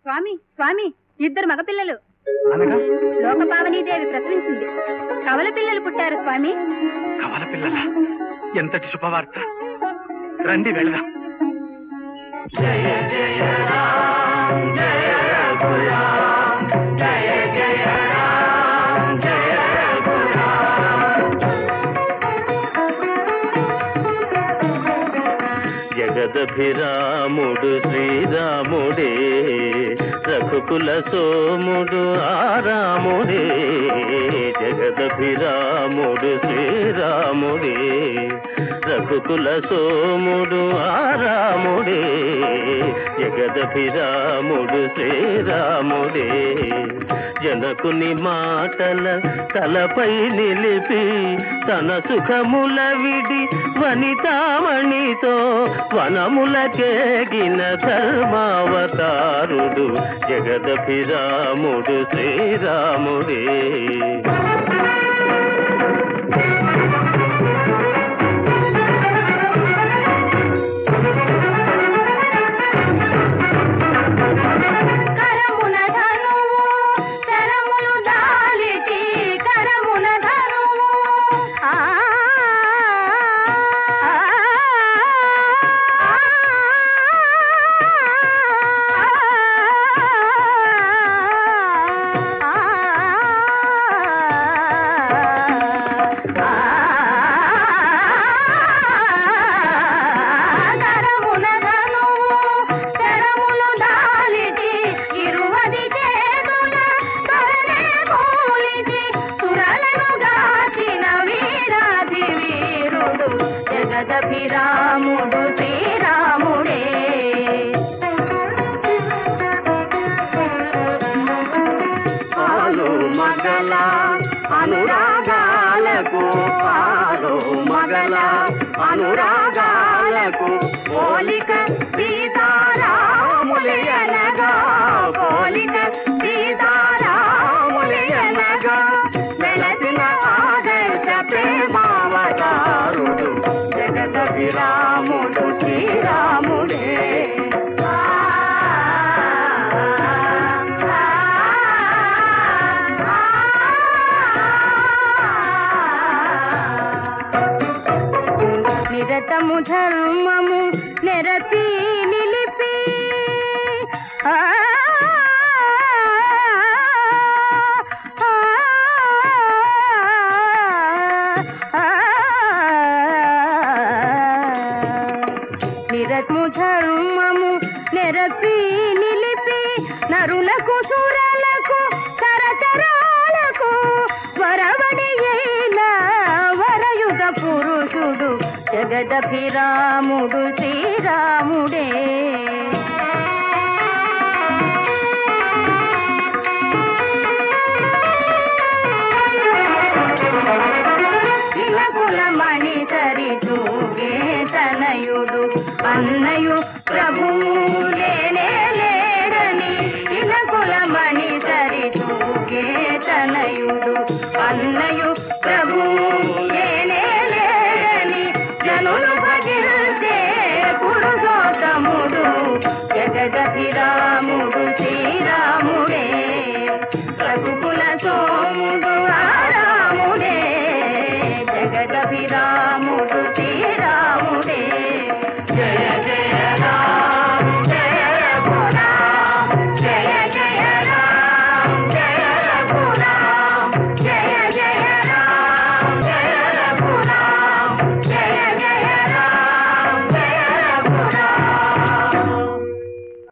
స్వామి స్వామి ఇద్దరు మగపిల్లలు అనగా లోకపావనీదేవి ప్రసవించింది కవల పిల్లలు పుట్టారు స్వామి కవల పిల్లల ఎంతటి శుభవార్త రండి వెళదాం జగదభిరాముడు శ్రీరాముడే రఘుకుల సోముడు ఆరాముడే జగదభిరాముడు శ్రీరాముడే రఘుకుల సోముడు ఆరాముడే జగదభిరాముడు శ్రీరాముడే జనకుని మాటల తలపై నిలిపి తన సుఖముల విడి వనితామణితో వనములకేగిన ధర్మావతారుడు జగదభిరాముడు శ్రీరాముడే కరమున ధనువు కరములు దాలిటి కరమున ధనువు ఆ కరమున ధనువు కరములు దాలిటి ఇరువది చేతుల తరణే కూలిచి సురలను గాచిన వీరాది వీరుడు జగదభిరాముడు శ్రీరాముడే పాలు మగల అనురాగాలకు పాలు మగల అనురాగాలకు పోలిక సీతారాములే అనగా పోలిక సీతారాములే అనగా వెలసిన ఆదర్శ ప్రేమావతారుడు జగదభిరాముడు శ్రీరాముడే నిరతము ధర్మము నెరపి నిలిపి ఆ, ఆ, ఆ, నిరతము ధర్మము నెరపి నిలిపి నరులకు సురలకు కరతరాలకు వరవడి అయిన వరయుగ పురుషుడు జగదభిరాముడు శ్రీరాముడే